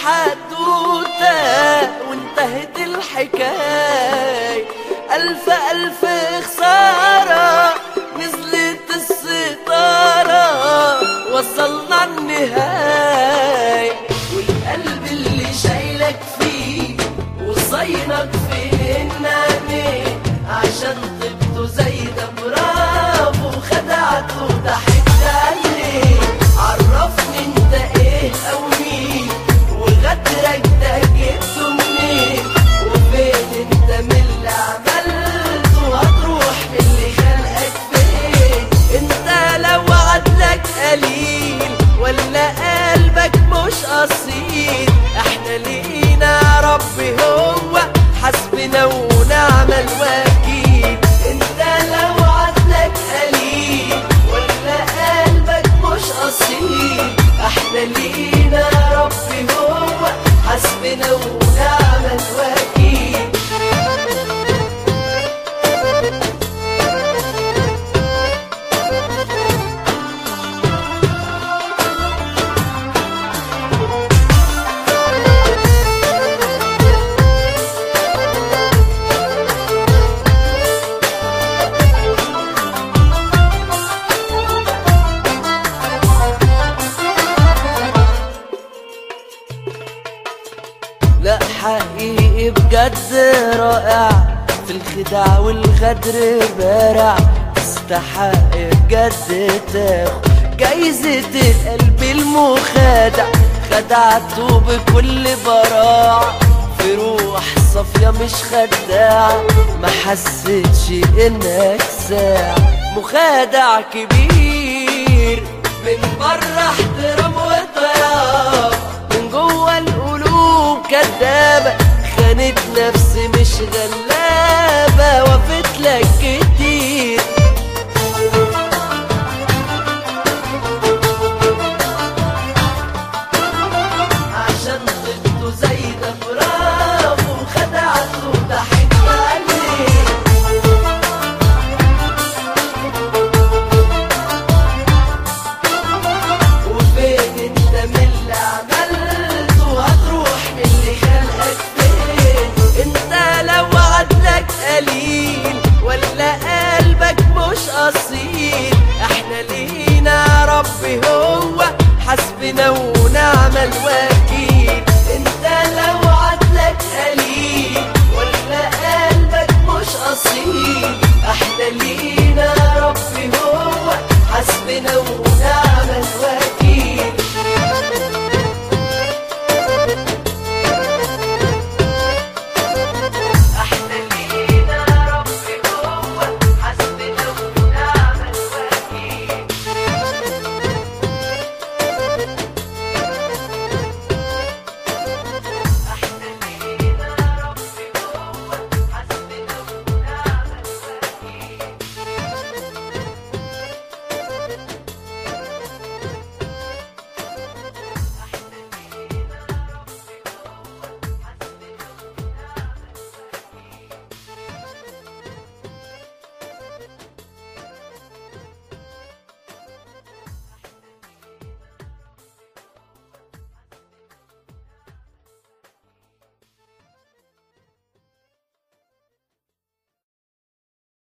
حدوتة وانتهت الحكاية ألف ألف خسارة نزلت الستارة وصلنا النهاية والقلب اللي شايلك فيه وصينك فين الناني عشان طبته زي ده برافو خدعته ضحكت عليه عرفني انت ايه او مين وغدرك ده جبته منين وفين انت من اللي عملته هتروح من اللي خلقك فين انت لو عدلك قليل ولا قلبك مش اصيل احنا لينا رب هو حسبنا ونعم الوكيل انت لو عدلك قليل ولا قلبك مش اصيل احنا لينا رب هو حسبنا ونعم الوكيل لا حقيقي بجد رائع في الخداع والغدر بارع تستحق بجد تاخد جايزة القلب المخادع خدعته بكل براعة في روح صافية مش خداعة ما حسيتش انك ساعة مخادع كبير من بره احترام وطياب من جوه القلوب كدابة خانت نفسي مش غلابة وفت لك كتير عشان طبته زي ده برافو خدعته ضحكت عليه وفين انت من اللي عملته هتروح من اللي خلقك فين انت لو عدلك قليل ولا قلبك مش اصيل احنا لينا رب هو حسبنا ونعم الوكيل